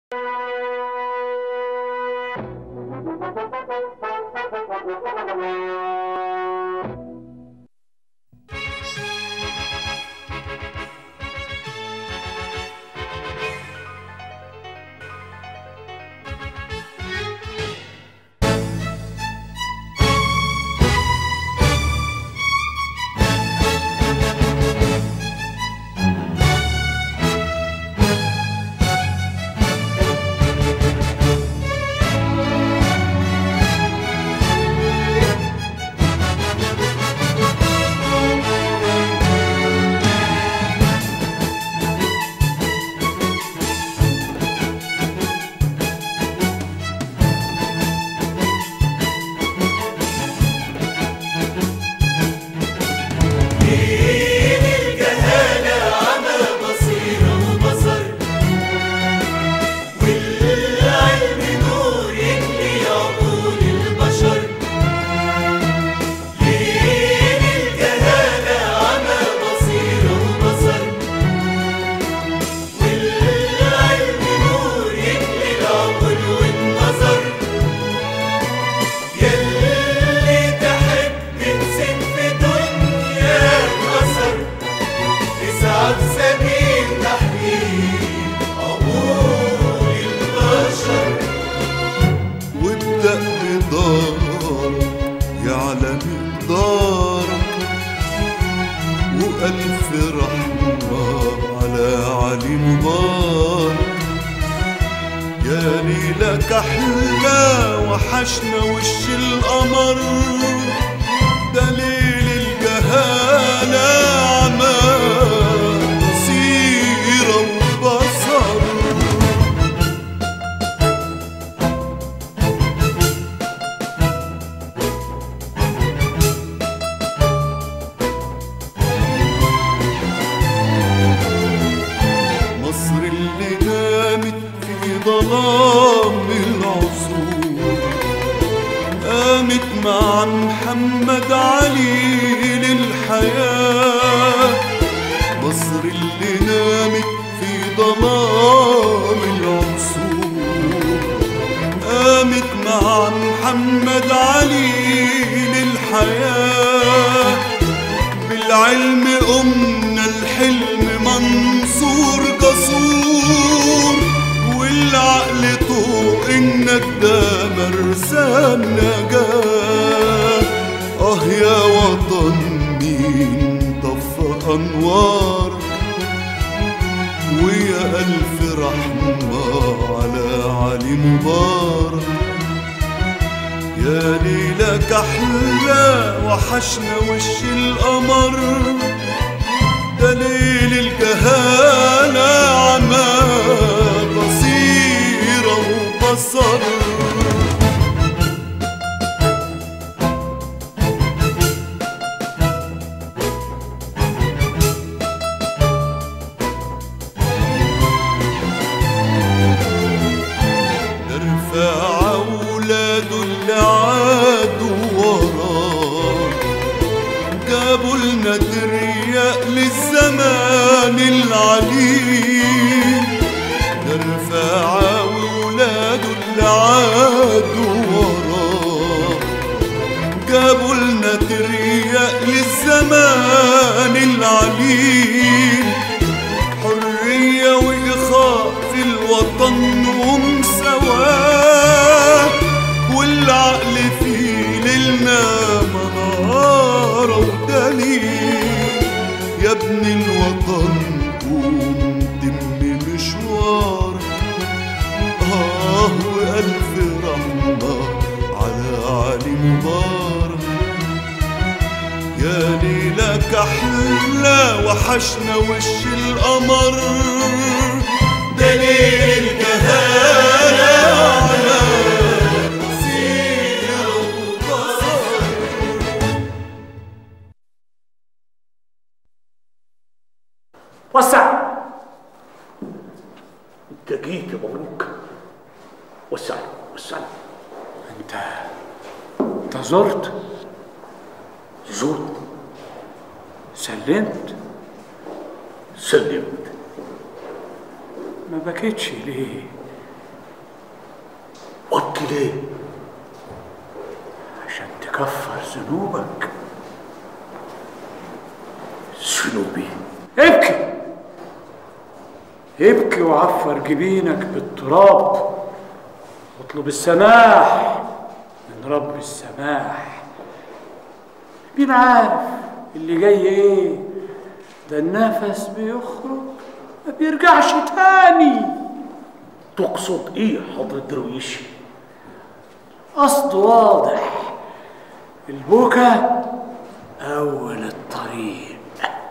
وابدأ بدارك يعلى مقدارك وألف رحمة على علي مبارك يا ليلك أحلى وحشنا وش القمر دليل الجهالة عمى سيرة وبصر مصر اللي نامت في ظلام العصور قامت مع محمد علي للحياة مصر اللي نامت في ظلام العصور قامت مع محمد علي للحياة بالعلم قمنا الحلم منصور جسور والعقل طوق انك ده مرسى نجاة اه يا وطن مين طفى انوارك ويا الف رحمة على علي مبارك يا ليلك أحلى وحشنا وش القمر دليل الجهالة عمى بصيرة وبصر ارفع أولاده اللي عادوا وراه جابوا لنا ترياق للزمان العليم ارفع أولاده اللي عادوا وراه جابوا لنا ترياق للزمان العليم حرية وإخاء في الوطن ومساواة والعقل فيه ليلنا منارة ودليل يا ابن الوطن قوم تم مشوارك آه وألف رحمة على علي مبارك يا ليلك أحلى وحشنا وش القمر دليل الجهالة على سيرة وبصر وسع انت جيت يا مبروك وسع له، وسع له. انت انت زرت زرت سلمت سلمت ما بكيتش ليه وطي ليه عشان تكفر ذنوبك ذنوبي ابكي ابكي وعفر جبينك بالتراب واطلب السماح من رب السماح مين عارف اللي جاي ايه ده النفس بيخرج ما بيرجعش تاني تقصد ايه حضرة درويش قصد واضح البكا اول الطريق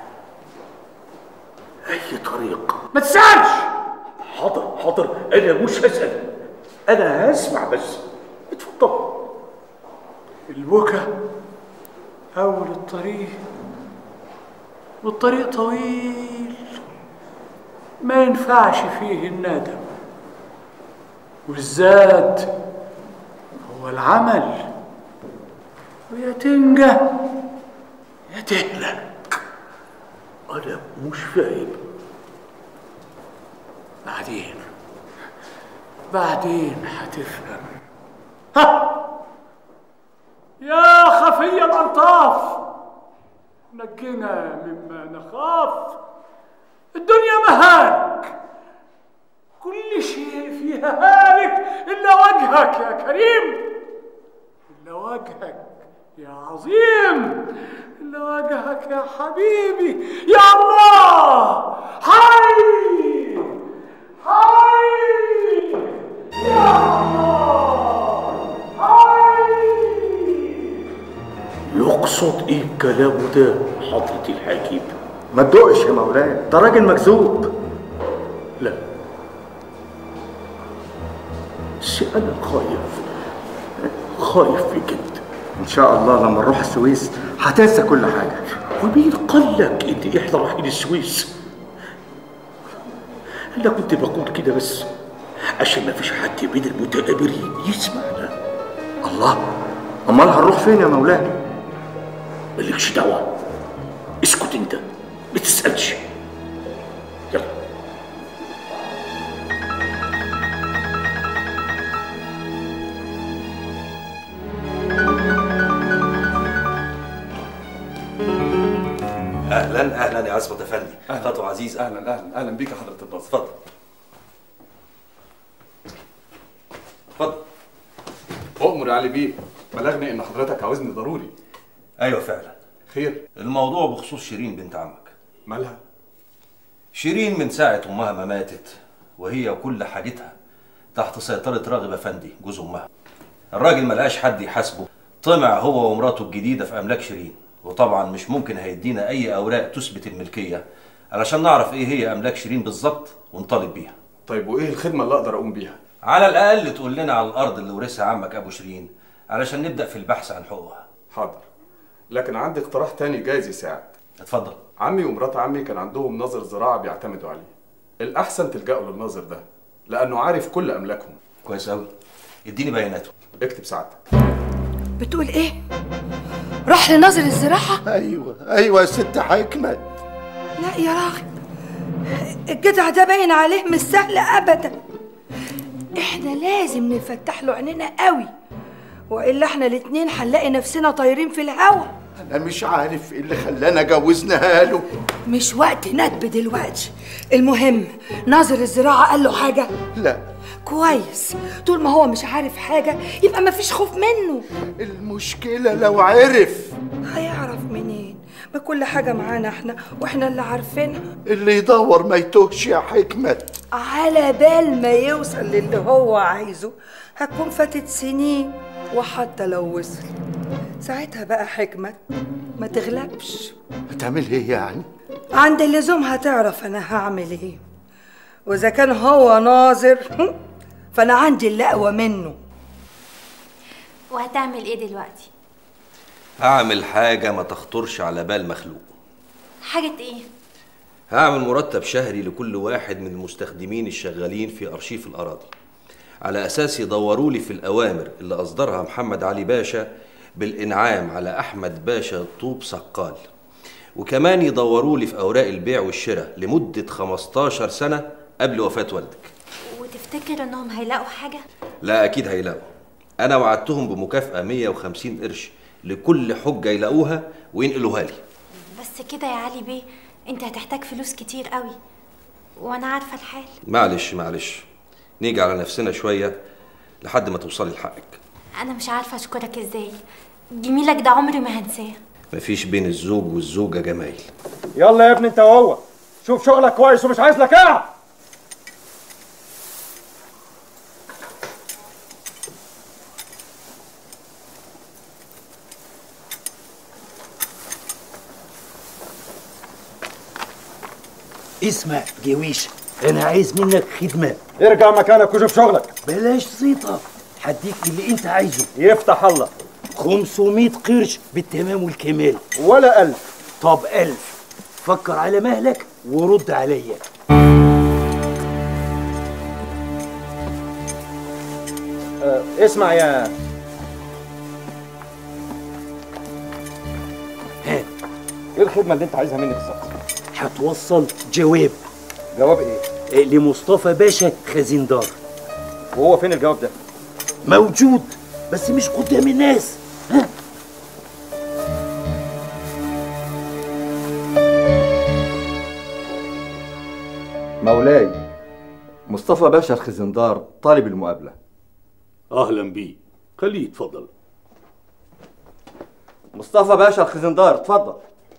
اي طريق ما تسالش حاضر حاضر انا مش هسأل انا هسمع بس اتفضل البكا أول الطريق والطريق طويل ما ينفعش فيه الندم والزاد هو العمل ويا تنجح يا تهلك انا مش فاهم بعدين بعدين هتفهم ها يا خفي الألطاف نجنا مما نخاف الدنيا مهالك كل شيء فيها هالك إلا وجهك يا كريم إلا وجهك يا عظيم إلا وجهك يا حبيبي يا الله حي حي يا الله حي يقصد ايه كلامه ده حضرة الحاكم ما تدقش يا مولاي ده راجل مكذوب لا بس انا خايف خايف بجد ان شاء الله لما نروح السويس هتنسى كل حاجه ومين قال لك انت احنا رايحين السويس انا كنت بقول كده بس عشان ما فيش حد من المتآمرين يسمعنا الله امال هنروح فين يا مولاي مالكش دعوة اسكت انت ما تسألش يلا اهلا اهلا يا عصمت افندي خطوه عزيز اهلا اهلا اهلا بيك يا حضره الناصر اتفضل اتفضل اؤمر يا علي بيه بلغني ان حضرتك عاوزني ضروري ايوه فعلا خير الموضوع بخصوص شيرين بنت عمك مالها شيرين من ساعه امها ما ماتت وهي وكل حاجتها تحت سيطره راغب افندي جوز امها الراجل ما لقاش حد يحاسبه طمع هو ومراته الجديده في املاك شيرين وطبعا مش ممكن هيدينا اي اوراق تثبت الملكيه علشان نعرف ايه هي املاك شيرين بالظبط ونطالب بيها طيب وايه الخدمه اللي اقدر اقوم بيها على الاقل تقول لنا على الارض اللي ورثها عمك ابو شيرين علشان نبدا في البحث عن حقوقها حاضر لكن عندي اقتراح تاني جايز يساعد اتفضل عمي ومرات عمي كان عندهم ناظر زراعه بيعتمدوا عليه الاحسن تلجأوا للناظر ده لانه عارف كل املاكهم كويس قوي اديني بياناته اكتب ساعتك بتقول ايه؟ راح لناظر الزراعة؟ ايوه ايوه يا ست حكمت لا يا راغب الجدع ده باين عليه مش سهل ابدا احنا لازم نفتح له عينينا قوي والا احنا الاتنين هنلاقي نفسنا طايرين في الهوا انا مش عارف ايه اللي خلانا جوزناها له مش وقت ندب دلوقتي المهم ناظر الزراعة قال له حاجة لا كويس طول ما هو مش عارف حاجة يبقى مفيش خوف منه المشكله لو عرف هيعرف منين ما كل حاجة معانا احنا واحنا اللي عارفينها اللي يدور ما يتوهش يا حكمت على بال ما يوصل للي هو عايزه هتكون فاتت سنين وحتى لو وصل ساعتها بقى حكمة ما تغلبش هتعمل ايه يعني عند اللزوم هتعرف انا هعمل ايه واذا كان هو ناظر فانا عندي اللي اقوى منه وهتعمل ايه دلوقتي هعمل حاجه ما تخطرش على بال مخلوق حاجة ايه هعمل مرتب شهري لكل واحد من المستخدمين الشغالين في ارشيف الاراضي على اساس يدوروا لي في الاوامر اللي اصدرها محمد علي باشا بالانعام على احمد باشا طوب سقال وكمان يدوروا لي في اوراق البيع والشراء لمده 15 سنه قبل وفاه والدك تفتكر انهم هيلاقوا حاجة؟ لا اكيد هيلاقوا انا وعدتهم بمكافاه 150 قرش لكل حجه يلاقوها وينقلوها لي بس كده يا علي بيه انت هتحتاج فلوس كتير قوي وانا عارفة الحال معلش معلش نيجي على نفسنا شويه لحد ما توصلي لحقك انا مش عارفة اشكرك ازاي جميلك ده عمري ما هنساه مفيش بين الزوج والزوجه جمايل يلا يا ابني انت وهو شوف شغلك كويس ومش عايز لك قاعد اسمع جويش انا عايز منك خدمه ارجع مكانك وشوف شغلك بلاش زيطه هديك اللي انت عايزه يفتح الله 500 قرش بالتمام والكمال ولا ألف طب ألف فكر على مهلك ورد عليا آه اسمع يا ها ايه الخدمه اللي انت عايزها مني بالظبط هتوصل جواب جواب ايه آه، لمصطفى باشا خزيندار وهو فين الجواب ده موجود بس مش قدام الناس ها مولاي مصطفى باشا الخزندار طالب المقابلة اهلا بيه خليه يتفضل مصطفى باشا الخزندار اتفضل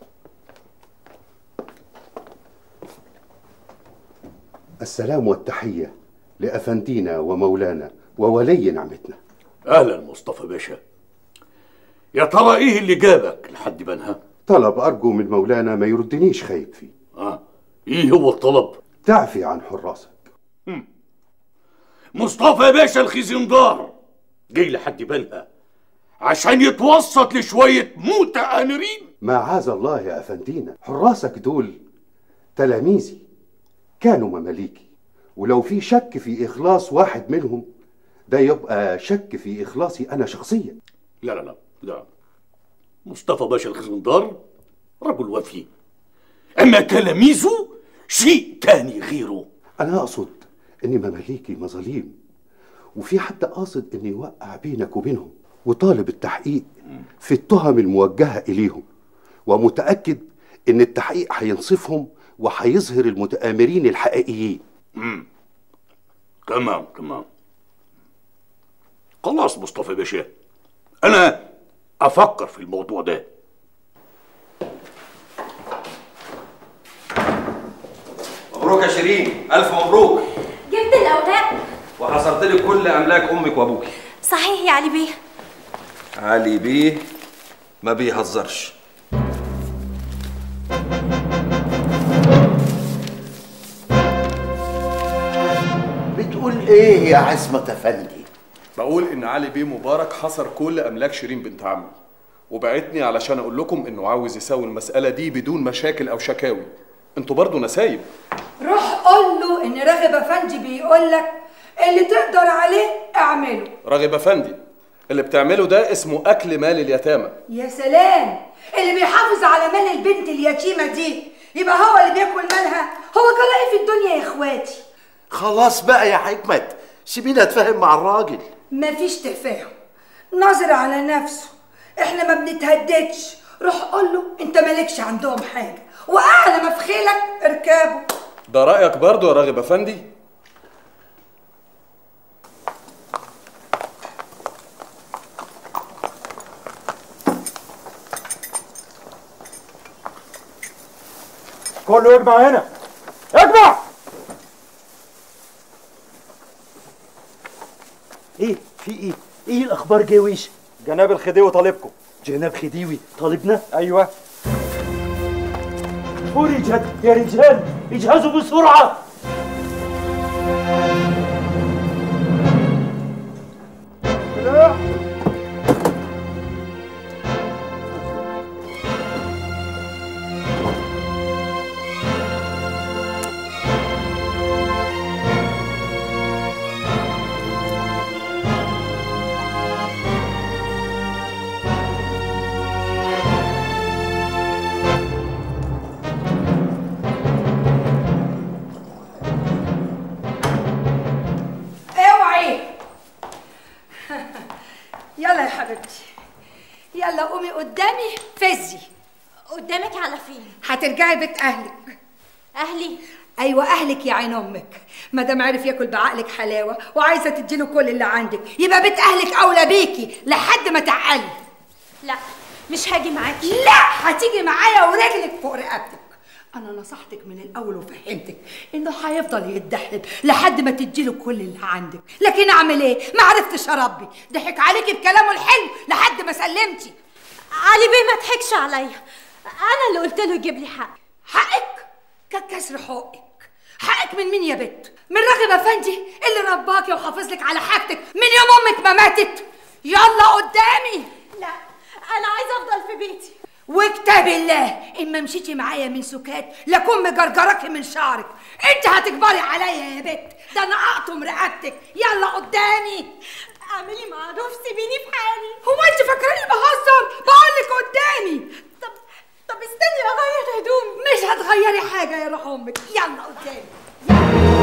السلام والتحية لأفندينا ومولانا وولي نعمتنا اهلا مصطفى باشا يا ترى ايه اللي جابك لحد بنها طلب أرجو من مولانا ما يردنيش خايب فيه اه ايه هو الطلب تعفي عن حراسك مصطفى باشا الخزندار جاي لحد بنها عشان يتوسط لشوية متآمرين معاذ الله يا أفندينا حراسك دول تلاميذي كانوا مماليكي ولو في شك في إخلاص واحد منهم ده يبقى شك في إخلاصي أنا شخصيا لا لا لا لا مصطفى باشا الخزندار رجل وفي أما تلاميذه شيء تاني غيره أنا أقصد إن مماليكي مظاليم وفي حد قاصد إن يوقع بينك وبينهم وطالب التحقيق في التهم الموجهة إليهم ومتأكد إن التحقيق هينصفهم وهيظهر المتآمرين الحقيقيين تمام تمام خلاص مصطفى باشا أنا أفكر في الموضوع ده مبروك يا شيرين الف مبروك جبت الاوراق وحصلت لك كل املاك امك وابوك صحيح يا علي بيه علي بيه ما بيهزرش بتقول إيه يا عزمة أفندي؟ بقول ان علي بيه مبارك حصر كل املاك شيرين بنت عمي وبعتني علشان اقول لكم انه عاوز يساوي المساله دي بدون مشاكل او شكاوي انتوا برضو نسايب روح قول له ان راغب افندي بيقول لك اللي تقدر عليه اعمله راغب افندي اللي بتعمله ده اسمه اكل مال اليتامى يا سلام اللي بيحافظ على مال البنت اليتيمه دي يبقى هو اللي بياكل مالها هو كان ايه في الدنيا يا اخواتي خلاص بقى يا حكمت سيبينا اتفاهم مع الراجل مفيش تفاهم ناظر على نفسه احنا ما بنتهددش روح قول له انت مالكش عندهم حاجه واعلى ما في خيلك اركبه ده رايك برضو يا راغب افندي كله يجمع هنا اجمع ايه في ايه ايه الاخبار جويش جناب الخديوي طالبكم جناب خديوي طالبنا ايوه فرجت يا رجال اجهزوا بسرعه يلا يا حبيبتي يلا قومي قدامي فزي قدامك على فين هترجعي بيت اهلك اهلي ايوه اهلك يا عين امك ما دام عرف ياكل بعقلك حلاوه وعايزه تديله كل اللي عندك يبقى بيت اهلك اولى بيكي لحد ما تعقلي لا مش هاجي معاكي لا هتيجي معايا ورجلك فوق رقبتك انا نصحتك من الاول وفهمتك انه هيفضل يتدحلب لحد ما تديله كل اللي عندك لكن اعمل ايه ما عرفتش اربي ضحك عليكي بكلامه الحلو لحد ما سلمتي علي بيه ما تضحكش عليا انا اللي قلت له يجيب لي حق حقك ككسر حقك حقك من مين يا بت من راغب افندي اللي رباكي وحافظ لك على حاجتك من يوم امك ما ماتت يلا قدامي لا انا عايزه افضل في بيتي وكتاب الله اما مشيتي معايا من سكات لكون مجرجرك من شعرك انت هتكبري عليا يا بت ده انا اقطم رقبتك يلا قدامي اعملي معروف سيبيني في حالي هو انت فاكراني بهزر بقولك قدامي طب طب استني اغير هدومي مش هتغيري حاجه يا روح امك يلا قدامي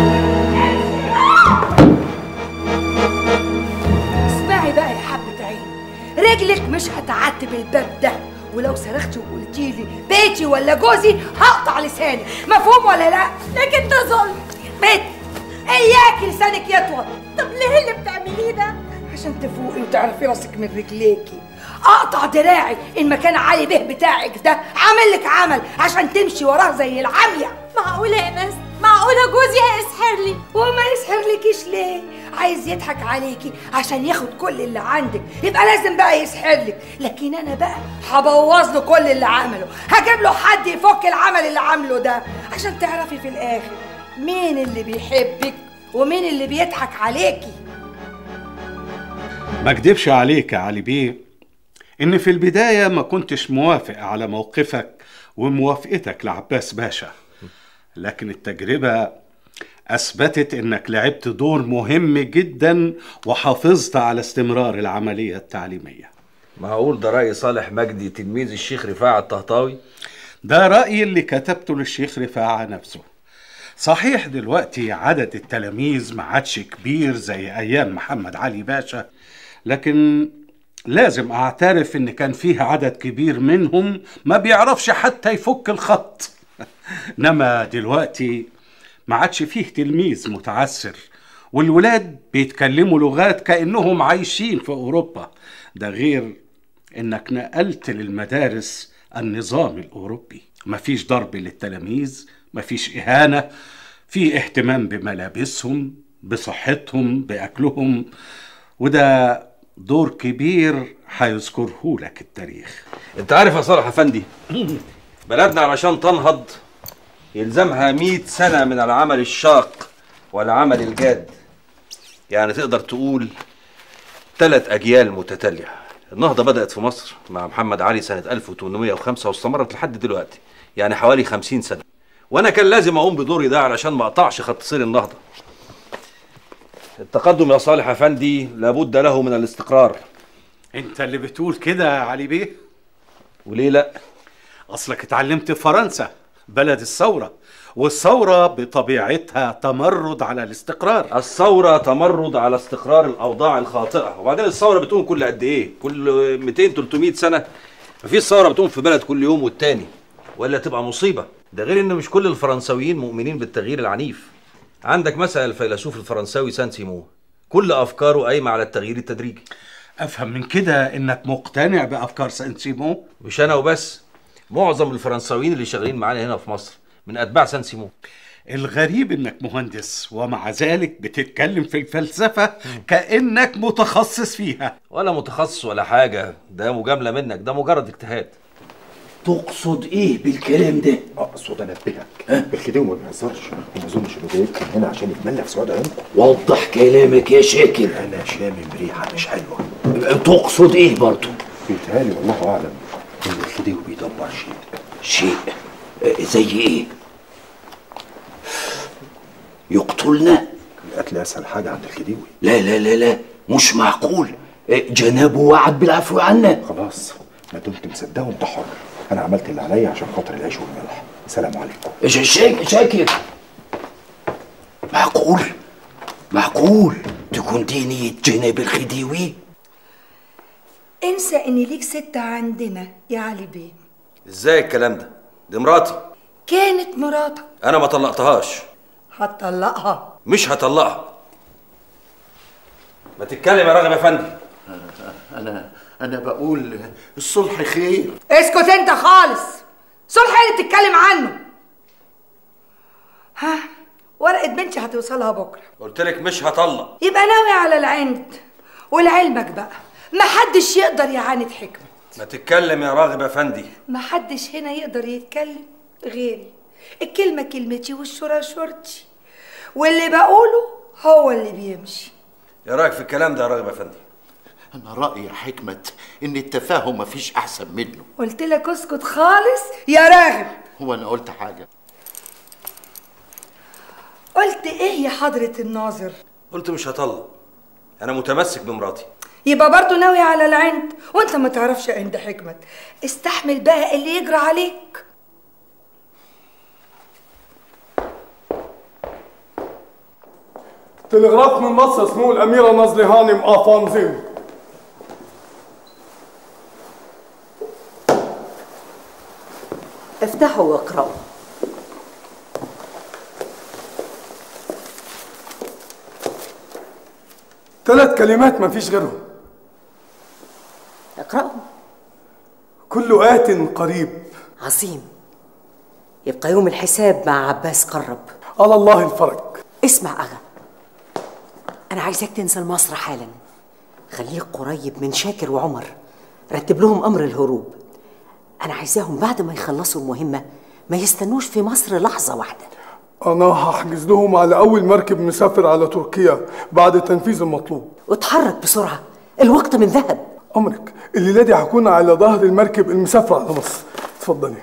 اسمعي بقى يا حبة عين رجلك مش هتعتب الباب ده ولو صرختي وقلتي لي بيتي ولا جوزي هقطع لسانك مفهوم ولا لا لكن ده ظلم بيت اياكي لسانك يطول طب ليه اللي بتعمليه ده عشان تفوقي وتعرفي راسك من رجليكي اقطع دراعي ان مكان علي به بتاعك ده عامل لك عمل عشان تمشي وراه زي العمية معقوله يا ناس معقوله جوزي هيسحر لي وما يسحر لكيش ليه عايز يضحك عليكي عشان ياخد كل اللي عندك يبقى لازم بقى يسحر لك لكن انا بقى هبوظ له كل اللي عمله هجيب له حد يفك العمل اللي عامله ده عشان تعرفي في الاخر مين اللي بيحبك ومين اللي بيضحك عليكي ما اكدبش عليك يا علي بيه ان في البداية ما كنتش موافق على موقفك وموافقتك لعباس باشا لكن التجربة أثبتت إنك لعبت دور مهم جدا وحافظت على استمرار العملية التعليمية معقول ده رأي صالح مجدي تلميذ الشيخ رفاعة الطهطاوي ده رأيي اللي كتبته للشيخ رفاعة نفسه صحيح دلوقتي عدد التلاميذ ما عادش كبير زي أيام محمد علي باشا لكن لازم أعترف إن كان فيه عدد كبير منهم ما بيعرفش حتى يفك الخط إنما دلوقتي ما عادش فيه تلميذ متعسر والولاد بيتكلموا لغات كأنهم عايشين في أوروبا ده غير إنك نقلت للمدارس النظام الأوروبي مفيش ضرب للتلاميذ مفيش إهانة في اهتمام بملابسهم بصحتهم بأكلهم وده دور كبير هيذكره لك التاريخ انت عارف يا صالح افندي بلدنا علشان تنهض يلزمها مئة سنة من العمل الشاق والعمل الجاد يعني تقدر تقول ثلاث أجيال متتالية النهضة بدأت في مصر مع محمد علي سنة 1805 واستمرت لحد دلوقتي يعني حوالي 50 سنة وأنا كان لازم أقوم بدوري ده علشان ما أقطعش خط سير النهضة التقدم يا صالح أفندي لابد له من الاستقرار انت اللي بتقول كده يا علي بيه وليه لا اصلك اتعلمت في فرنسا بلد الثورة والثورة بطبيعتها تمرد على الاستقرار الثورة تمرد على استقرار الأوضاع الخاطئة وبعدين الثورة بتقوم كل قد إيه؟ كل 200 300 سنة مفيش ثورة بتقوم في بلد كل يوم والتاني ولا تبقى مصيبة ده غير إن مش كل الفرنساويين مؤمنين بالتغيير العنيف عندك مثلا الفيلسوف الفرنساوي سان سيمون كل أفكاره قايمة على التغيير التدريجي افهم من كده انك مقتنع بافكار سان سيمون مش أنا وبس معظم الفرنساويين اللي شغالين معانا هنا في مصر من أتباع سان سيمون الغريب انك مهندس ومع ذلك بتتكلم في الفلسفة كأنك متخصص فيها ولا متخصص ولا حاجة ده مجاملة منك ده مجرد اجتهاد تقصد ايه بالكلام ده؟ اقصد انبهك الخديوي ما بيهزرش وما اظنش انه جايبكم هنا عشان يتملى في سعاد عينكم وضح كلامك يا شاكر انا شامم ريحه مش حلوه تقصد ايه برضه؟ بيتهيألي والله اعلم ان الخديوي بيدبر شيء شيء آه، زي ايه؟ يقتلنا؟ القتل اسهل حاجه عند الخديوي لا لا لا لا مش معقول آه، جنابه وعد بالعفو عنا خلاص ما دمت مصدقه انت حر انا عملت اللي عليا عشان خاطر العيش والملح سلام عليكم ش- شاكر شاكر معقول معقول تكون دي نية جناب الخديوي انسى ان ليك ست عندنا يا علي بيه ازاي الكلام ده دي مراتي كانت مراتك انا ما طلقتهاش هتطلقها مش هطلقها ما تتكلم يا راغب يا فندم انا انا بقول الصلح خير اسكت انت خالص صلح اللي بتتكلم عنه ها ورقة بنتي هتوصلها بكرة قلت لك مش هطلق يبقى ناوي على العند ولعلمك بقى محدش يقدر يعاند حكمة ما تتكلم يا راغب يا فندي محدش هنا يقدر يتكلم غيري الكلمة كلمتي والشورى شورتي واللي بقوله هو اللي بيمشي ايه رايك في الكلام ده يا راغب يا فندي انا رايي يا حكمه ان التفاهم مفيش احسن منه قلت لك اسكت خالص يا راغب هو انا قلت حاجه قلت ايه يا حضرة الناظر قلت مش هطلق انا متمسك بمراتي يبقى برضه ناوي على العند وانت ما تعرفش عند حكمت استحمل بقى اللي يجرى عليك تلغراف من مصر اسمه الأميرة نازلي هانم أفانزين افتحوا واقرأوا ثلاث كلمات ما فيش غيرهم اقرأوا كل آت قريب عظيم يبقى يوم الحساب مع عباس قرب على الله الفرج اسمع أغا أنا عايزاك تنزل مصر حالا خليك قريب من شاكر وعمر رتب لهم أمر الهروب أنا عايزاهم بعد ما يخلصوا المهمة ما يستنوش في مصر لحظة واحدة أنا هحجز لهم على أول مركب مسافر على تركيا بعد تنفيذ المطلوب واتحرك بسرعة الوقت من ذهب أمرك الليلة دي هكون على ظهر المركب المسافر على مصر اتفضلي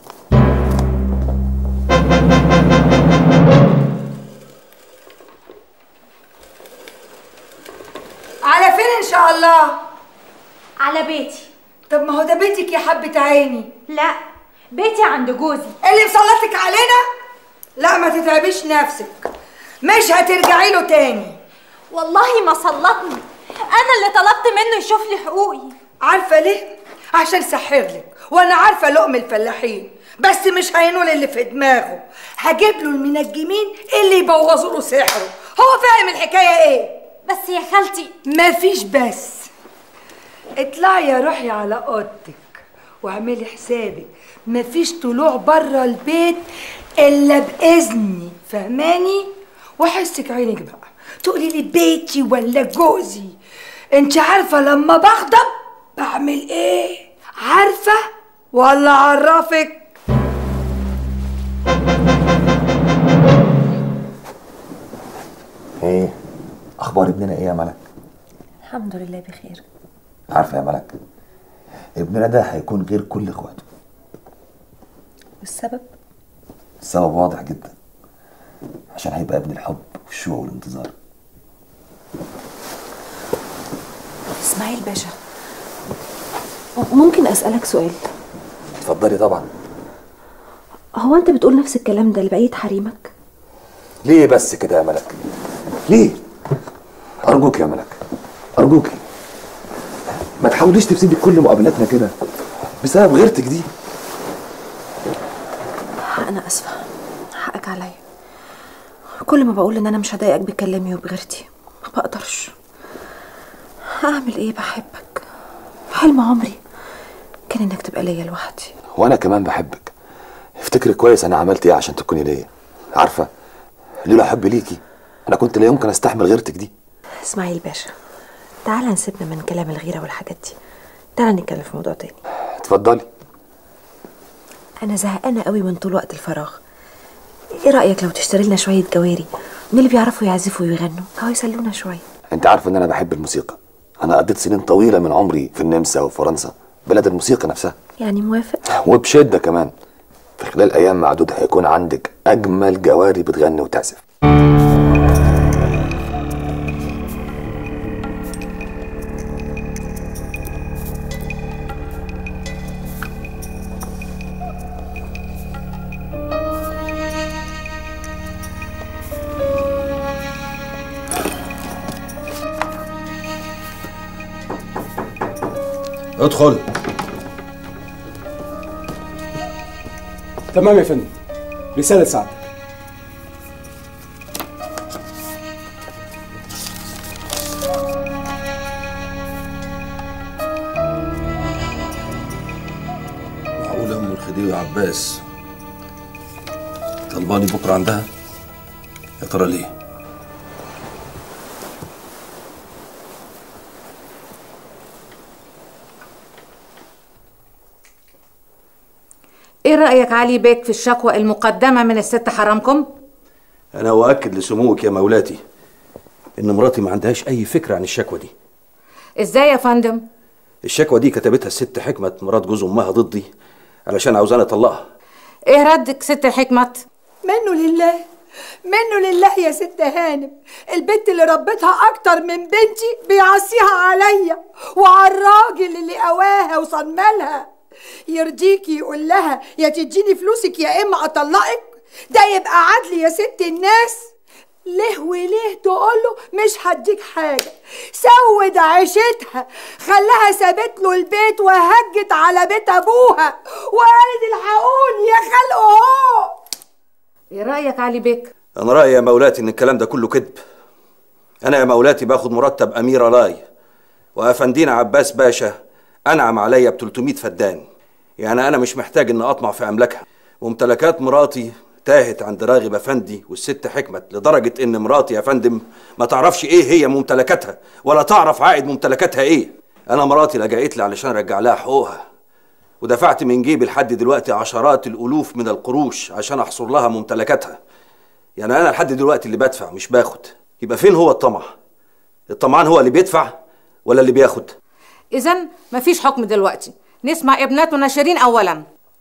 على فين ان شاء الله على بيتي طب ما هو ده بيتك يا حبة عيني لا بيتي عند جوزي اللي مسلطك علينا لا ما تتعبيش نفسك مش هترجعي له تاني والله ما سلطني انا اللي طلبت منه يشوف لي حقوقي عارفه ليه عشان سحرلك وانا عارفه لقم الفلاحين بس مش هينول اللي في دماغه هجيب له المنجمين اللي يبوظوا له سحره هو فاهم الحكايه ايه بس يا خالتي مفيش بس اطلعي يا روحي على اوضتك واعملي حسابك مفيش طلوع بره البيت الا باذني فهماني واحسك عينك بقى تقولي لي بيتي ولا جوزي انت عارفه لما بغضب بعمل ايه عارفه ولا عرفك ايه اخبار ابننا ايه يا ملك الحمد لله بخير عارفه يا ملك ابننا ده هيكون غير كل اخواته والسبب السبب واضح جدا عشان هيبقى ابن الحب والشوق والانتظار اسماعيل باشا ممكن اسالك سؤال اتفضلي طبعا هو انت بتقول نفس الكلام ده لبقيه حريمك ليه بس كده يا ملك ليه ارجوك يا ملك ارجوك ما تحاوليش تفسدي كل مقابلاتنا كده بسبب غيرتك دي انا اسفه حقك عليا كل ما بقول ان انا مش هضايقك بكلامي وبغيرتي ما بقدرش اعمل ايه بحبك حلم عمري كان انك تبقى ليا لوحدي وانا كمان بحبك افتكري كويس انا عملت ايه عشان تكوني ليا عارفه لولا حبي ليكي انا كنت لا يمكن استحمل غيرتك دي اسماعيل باشا تعال نسيبنا من كلام الغيره والحاجات دي تعال نتكلم في موضوع تاني اتفضلي انا زهقانه قوي من طول وقت الفراغ ايه رايك لو تشتري لنا شويه جواري من اللي بيعرفوا يعزفوا ويغنوا او يسلونا شويه انت عارف ان انا بحب الموسيقى انا قضيت سنين طويله من عمري في النمسا وفرنسا بلاد الموسيقى نفسها يعني موافق وبشده كمان في خلال ايام معدوده هيكون عندك اجمل جواري بتغني وتعزف ادخل تمام يا فندم رسالة سعد معقول ام الخديوي عباس طلباني بكره عندها يا ترى ليه ايه رأيك علي بيك في الشكوى المقدمة من الست حرامكم؟ انا اؤكد لسموك يا مولاتي ان مراتي ما عندهاش اي فكره عن الشكوى دي ازاي يا فندم؟ الشكوى دي كتبتها الست حكمه مرات جوز امها ضدي علشان عاوزاني اطلقها ايه ردك ست حكمت؟ منه لله منه لله يا ست هانم البنت اللي ربتها اكتر من بنتي بيعصيها عليا وعلى الراجل اللي قواها وصنملها يرضيكي يقول لها يا تديني فلوسك يا اما اطلقك ده يبقى عدل يا ست الناس ليه وليه تقول له مش هديك حاجه سود عيشتها خلاها سابت له البيت وهجت على بيت ابوها وقالت الحقوني يا خلقه هو ايه رأيك علي بيك؟ انا رايي يا مولاتي ان الكلام ده كله كذب انا يا مولاتي باخد مرتب اميره لاي وافندينا عباس باشا انعم عليا ب 300 فدان يعني انا مش محتاج ان اطمع في املاكها وممتلكات مراتي تاهت عند راغب افندي والست حكمت لدرجه ان مراتي يا فندم ما تعرفش ايه هي ممتلكاتها ولا تعرف عائد ممتلكاتها ايه انا مراتي لجأت لي علشان ارجع لها حقوقها ودفعت من جيبي لحد دلوقتي عشرات الالوف من القروش عشان احصر لها ممتلكاتها يعني انا لحد دلوقتي اللي بدفع مش باخد يبقى فين هو الطمع الطمعان هو اللي بيدفع ولا اللي بياخد اذا مفيش حكم دلوقتي نسمع ابنتنا شيرين اولا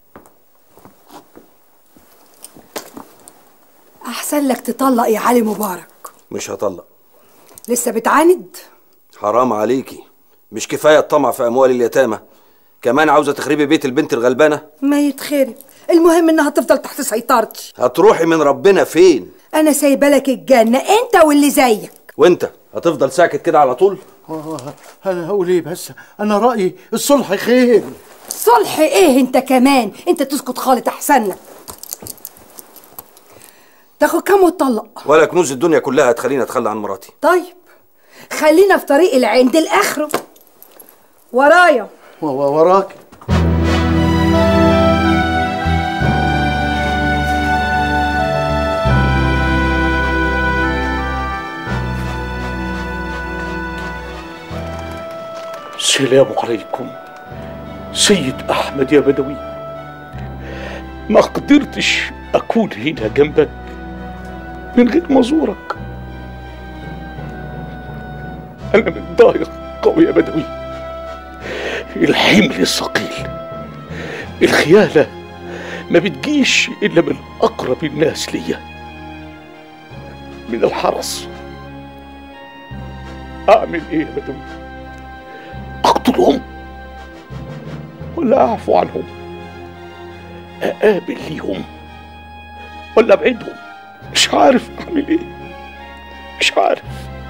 احسن لك تطلق يا علي مبارك مش هطلق لسه بتعاند حرام عليكي مش كفايه الطمع في اموال اليتامى كمان عاوزه تخربي بيت البنت الغلبانه ما يتخرب المهم انها تفضل تحت سيطرتي هتروحي من ربنا فين انا سايبه لك الجنه انت واللي زيك وانت هتفضل ساكت كده على طول انا هقول ايه بس انا رايي الصلح خير صلح ايه انت كمان انت تسكت خالص احسن لك تاخد كام وتطلق ولا كنوز الدنيا كلها هتخليني اتخلى عن مراتي طيب خلينا في طريق العند الاخره ورايا و- و- وراك السلام عليكم سيد أحمد يا بدوي ما قدرتش أكون هنا جنبك من غير ما أزورك أنا متضايق قوي يا بدوي الحمل الثقيل الخيانة ما بتجيش إلا من أقرب الناس ليا من الحرس أعمل إيه يا بدوي أقتلهم ولا أعفو عنهم أقابل ليهم ولا أبعدهم مش عارف أعمل إيه مش عارف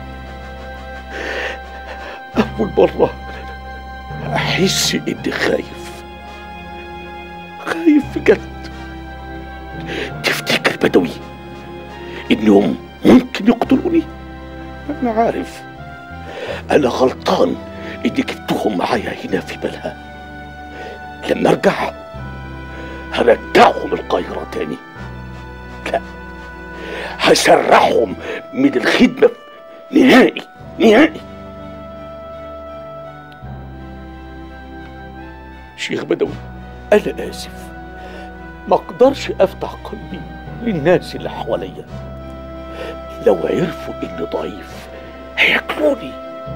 أول مرة أحس إني خايف خايف بجد تفتكر بدوي إنهم ممكن يقتلوني أنا عارف أنا غلطان إني جبتهم معايا هنا في بلها لما أرجع هرجعهم القاهرة تاني لا هسرحهم من الخدمة نهائي نهائي شيخ بدوي أنا آسف ما أقدرش أفتح قلبي للناس اللي حواليا لو عرفوا إني ضعيف هياكلوني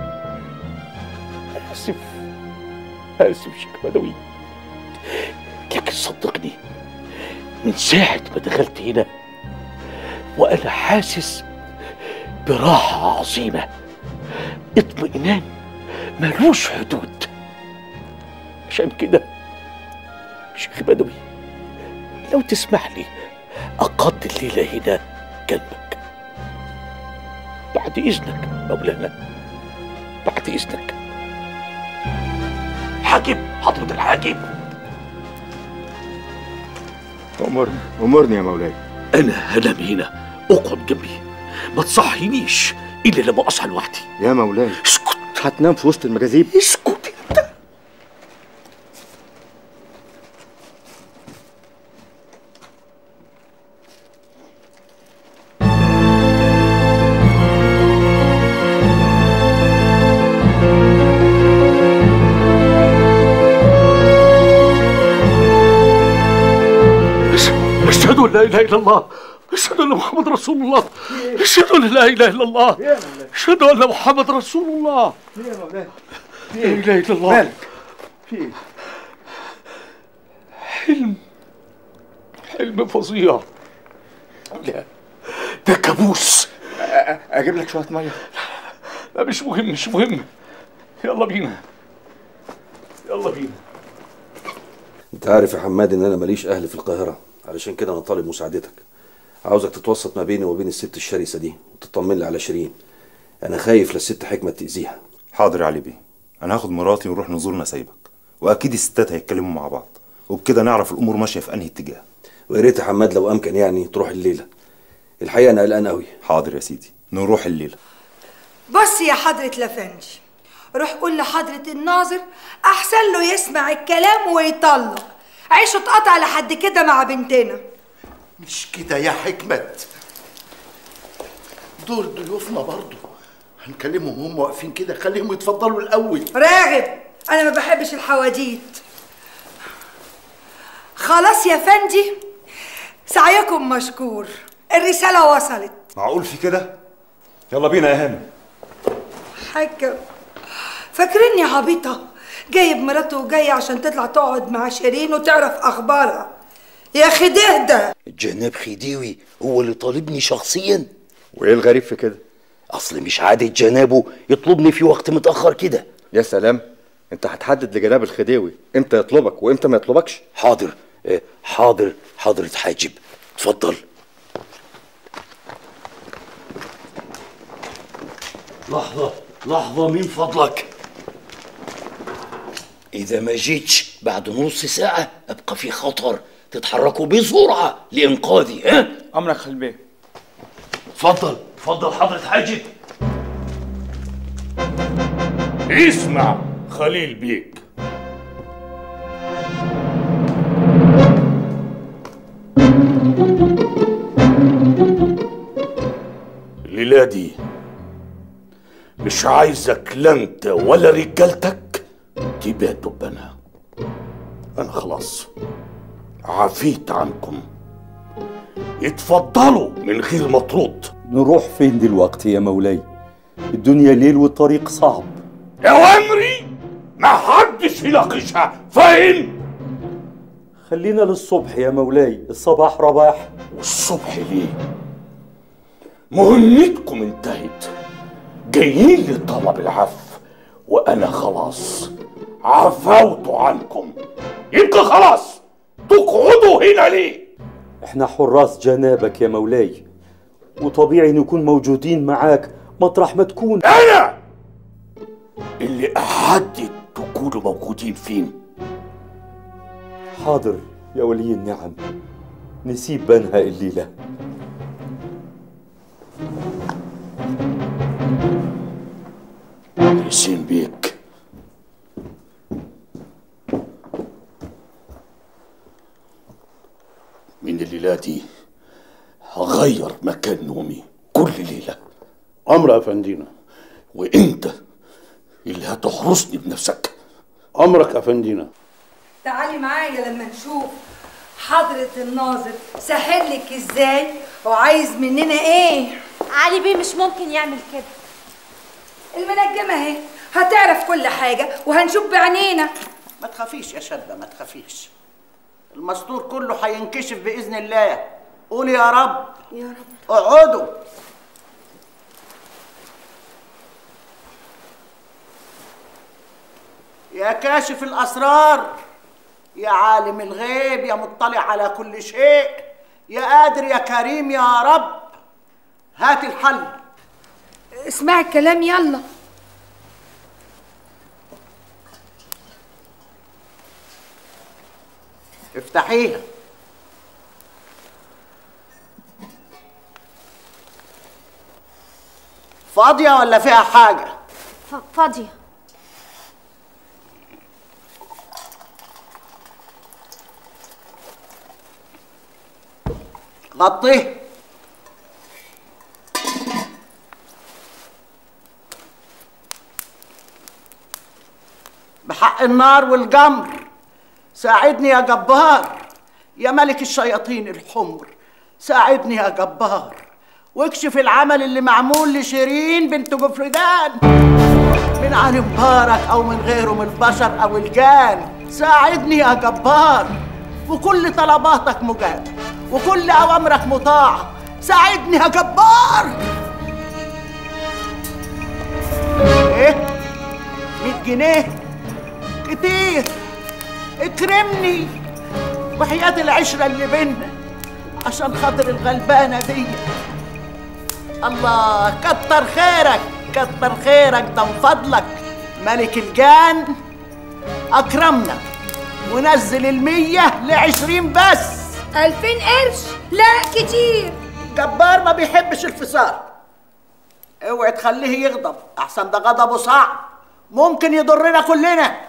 آسف آسف شيخ بدوي لكن صدقني من ساعة ما دخلت هنا وأنا حاسس براحة عظيمة اطمئنان ملوش حدود عشان كده شيخ بدوي لو تسمح لي أقضي الليلة هنا جنبك بعد إذنك مولانا بعد إذنك الحاكم حضرة الحاكم امرني امرني يا مولاي انا هنام هنا اقعد جنبي ما تصحينيش الا لما اصحى لوحدي يا مولاي اسكت هتنام في وسط المجاذيب اسكت انت اشهد ان لا اله الا الله اشهد ان محمد رسول الله اشهد ان لا اله الا الله اشهد ان محمد رسول الله يا مولاي لا اله الا الله مالك في ايه حلم حلم فظيع لا ده كابوس اجيب لك شويه ميه لا مش مهم مش مهم يلا بينا يلا بينا انت عارف يا حماد ان انا ماليش اهل في القاهره علشان كده انا طالب مساعدتك عاوزك تتوسط ما بيني وبين الست الشرسه دي وتطمن لي على شيرين انا خايف للست حكمه تاذيها حاضر يا علي بيه انا هاخد مراتي ونروح نزور نسايبك واكيد الستات هيتكلموا مع بعض وبكده نعرف الامور ماشيه في انهي اتجاه ويا ريت يا حماد لو امكن يعني تروح الليله الحقيقه انا قلقان قوي حاضر يا سيدي نروح الليله بص يا حضرة لفندي روح قول لحضرة الناظر أحسن له يسمع الكلام ويطلق عيشوا اتقطع لحد كده مع بنتنا مش كده يا حكمت دول ضيوفنا برضو هنكلمهم هم واقفين كده خليهم يتفضلوا الأول راغب أنا ما بحبش الحواديت خلاص يا فندي سعيكم مشكور الرسالة وصلت معقول في كده يلا بينا يا هانم حكم فاكرني عبيطة جايب مراته وجاية عشان تطلع تقعد مع شيرين وتعرف أخبارها يا أخي ده جناب خديوي هو اللي طالبني شخصيا وايه الغريب في كده اصل مش عادة جنابه يطلبني في وقت متأخر كده يا سلام انت هتحدد لجناب الخديوي امتى يطلبك وامتى ما يطلبكش حاضر آه، حاضر حضرة حاجب اتفضل لحظة لحظة من فضلك إذا ما جيتش بعد نص ساعة أبقى في خطر تتحركوا بسرعة لإنقاذي ها؟ أمرك خلي بيه اتفضل اتفضل حضرة حاجب اسمع خليل بيك الليلة دي مش عايزك لا انت ولا رجالتك تباتوا بنا انا خلاص عفيت عنكم اتفضلوا من غير مطرود نروح فين دلوقتي يا مولاي الدنيا ليل والطريق صعب اوامري ما حدش يناقشها فاهم خلينا للصبح يا مولاي الصباح رباح والصبح ليه مهمتكم انتهت جايين لطلب العفو وانا خلاص عفوت عنكم يبقى خلاص تقعدوا هنا ليه احنا حراس جنابك يا مولاي وطبيعي نكون موجودين معاك مطرح ما تكون انا اللي احدد تكونوا موجودين فين حاضر يا ولي النعم نسيب بنها الليلة حسين بيك من الليلة دي هغير مكان نومي كل ليلة أمر يا فندينا وانت اللي هتحرسني بنفسك أمرك يا فندينا تعالي معايا لما نشوف حضرة الناظر سهلك ازاي وعايز مننا ايه علي بيه مش ممكن يعمل كده المنجمة اهي هتعرف كل حاجة وهنشوف بعينينا ما تخافيش يا شابة ما تخافيش المستور كله هينكشف بإذن الله قولي يا رب يا رب اقعدوا يا كاشف الأسرار يا عالم الغيب يا مطلع على كل شيء يا قادر يا كريم يا رب هات الحل اسمعي الكلام يلا افتحيها فاضية ولا فيها حاجة؟ ف- فاضية غطيه بحق النار والجمر ساعدني يا جبار يا ملك الشياطين الحمر ساعدني يا جبار واكشف العمل اللي معمول لشيرين بنت جفردان من علي مبارك او من غيره من البشر او الجان ساعدني يا جبار وكل طلباتك مجابه وكل اوامرك مطاعه ساعدني يا جبار ايه 100 جنيه كتير اكرمني وحياة العشرة اللي بينا عشان خاطر الغلبانة دي الله كتر خيرك كتر خيرك ده من فضلك ملك الجان أكرمنا ونزل المية لعشرين بس ألفين قرش لا كتير جبار ما بيحبش الفصال اوعي تخليه يغضب احسن ده غضبه صعب ممكن يضرنا كلنا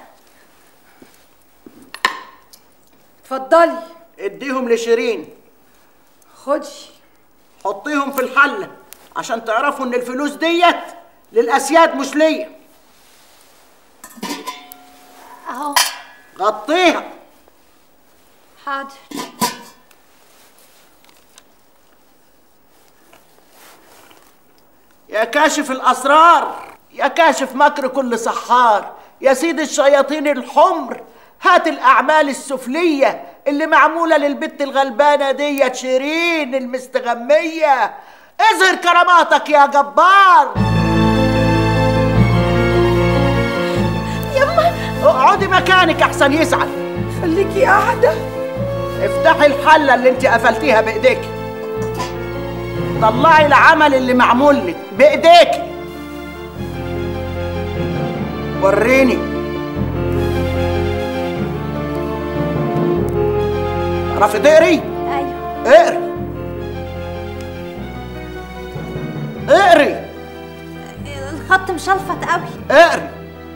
اتفضلي اديهم لشيرين خدي حطيهم في الحلة عشان تعرفوا ان الفلوس ديت للاسياد مش ليا اهو غطيها حاضر يا كاشف الاسرار يا كاشف مكر كل سحار يا سيد الشياطين الحمر هات الاعمال السفليه اللي معموله للبت الغلبانه ديت شيرين المستغميه اظهر كراماتك يا جبار يما اقعدي مكانك احسن يزعل خليكي قاعده افتحي الحله اللي انت قفلتيها بايديك طلعي العمل اللي معمول لك بايديك وريني عرفت تقري ايوه اقري اقري الخط مشلفط قوي اقري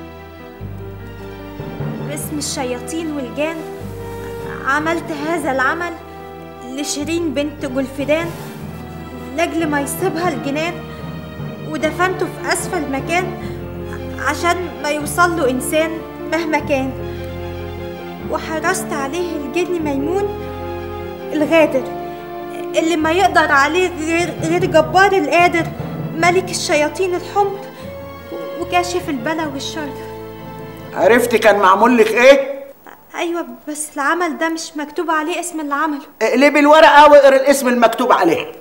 باسم الشياطين والجان عملت هذا العمل لشيرين بنت جلفدان لاجل ما يصيبها الجنان ودفنته في اسفل مكان عشان ما يوصل له انسان مهما كان وحرصت عليه الجن ميمون الغادر اللي ما يقدر عليه غير, غير جبار القادر ملك الشياطين الحمر وكاشف البلا والشر عرفتي كان معمول لك ايه ايوه بس العمل ده مش مكتوب عليه اسم اللي عمله اقلبي الورقه واقري الاسم المكتوب عليه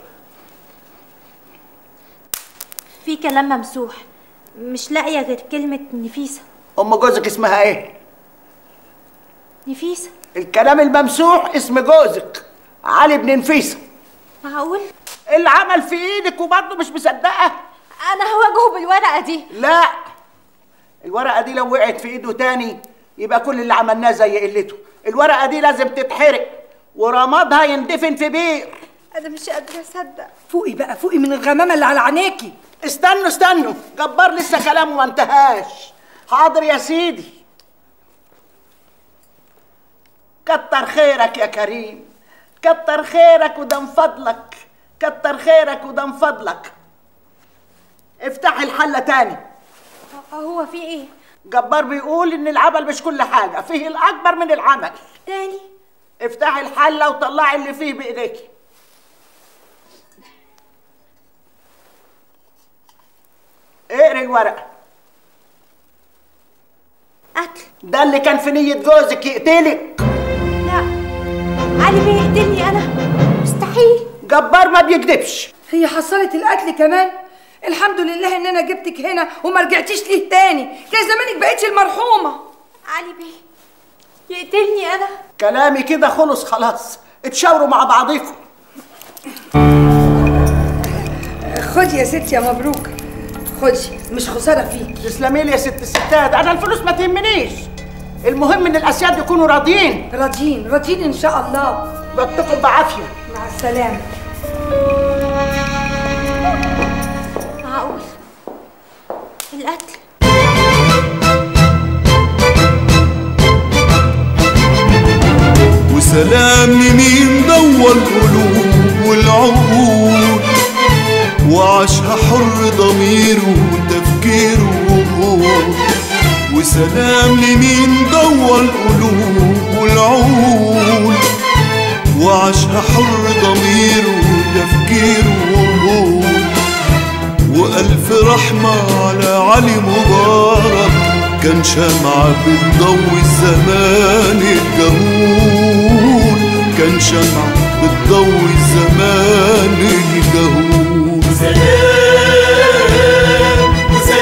في كلام ممسوح مش لاقيه غير كلمه نفيسه ام جوزك اسمها ايه نفيسه الكلام الممسوح اسم جوزك علي بن نفيسه معقول العمل في ايدك وبرضه مش مصدقه انا هواجهه بالورقه دي لا الورقه دي لو وقعت في ايده تاني يبقى كل اللي عملناه زي قلته الورقه دي لازم تتحرق ورمادها يندفن في بير انا مش قادره اصدق فوقي بقى فوقي من الغمامه اللي على عينيكي استنوا استنوا جبار لسه كلامه ما انتهاش حاضر يا سيدي كتر خيرك يا كريم كتر خيرك وده من فضلك كتر خيرك وده من فضلك افتحي الحلة تاني هو في ايه جبار بيقول ان العمل مش كل حاجة فيه الاكبر من العمل تاني افتحي الحلة وطلعي اللي فيه بايديكي اقري الورقة قتل ده اللي كان في نية جوزك يقتلك لا علي بيقتلني انا مستحيل جبار ما بيكذبش هي حصلت القتل كمان الحمد لله ان انا جبتك هنا وما رجعتيش ليه تاني كان زمانك بقيتي المرحومه علي بيه يقتلني انا كلامي كده خلص خلاص اتشاوروا مع بعضيكم خدي يا ستي يا مبروك خدي مش خساره فيك تسلمي لي يا ست الستات انا الفلوس ما تهمنيش المهم ان الاسياد يكونوا راضيين راضيين راضيين ان شاء الله بطكم بعافيه مع السلامه معقول القتل وسلام لمين ضوى القلوب والعقول وعاشها حر ضميره وتفكيره وسلام لمين ضوى القلوب والعقول وعاشها حر ضميره وتفكيره وألف رحمة على علي مبارك كان شمعة بتضوي الزمان الجهول كان شمعة بتضوي الزمان الجهول سلام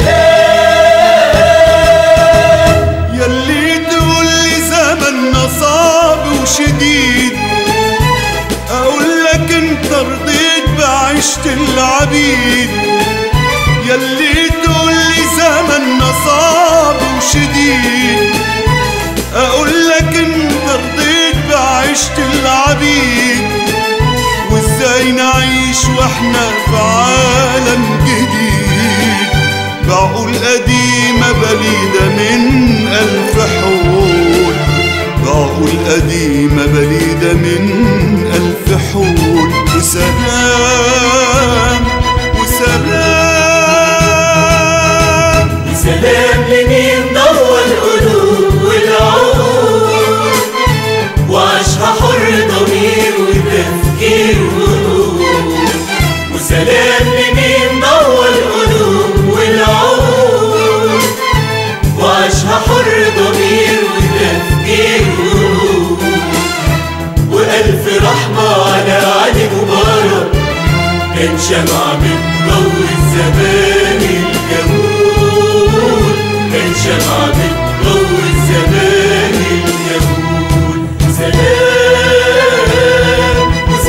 وسلام يلي تقول لي زمننا صعب وشديد اقول لك انت رضيت بعيشة العبيد يلي تقول لي زمننا صعب وشديد اقول لك انت رضيت بعيشة العبيد وازاي نعيش واحنا في عالم جديد بعقول قديمة بليدة من ألف حول بعقول قديمة بليدة من ألف حول وسلام وسلام سلام لمين ضوى القلوب والعقول وعاشها حر ضمير وتفكير وهدوء وسلام لمين ضوى القلوب والعقول وعاشها حر ضمير وتفكير وهدوء وألف رحمة على علي مبارك كان شمعة بتضوي الزمان الجمول كان شمعة بتضوي الزمان الجمول سلام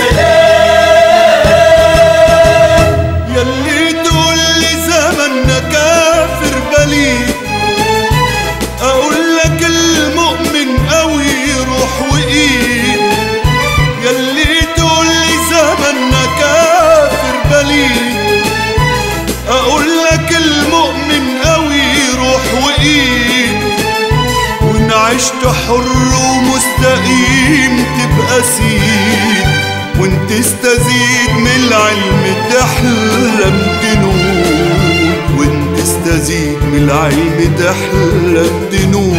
وسلام يلي تقول لي زمننا كافر بليد اقول لك المؤمن قوي روح وايد يلي تقول لي زمننا كافر بليد اقول لك المؤمن قوي روح وايد وان عشت حر ومستقيم تبقى سيد وان تستزيد من العلم تحلم تنول وان تستزيد من العلم تحلم تنول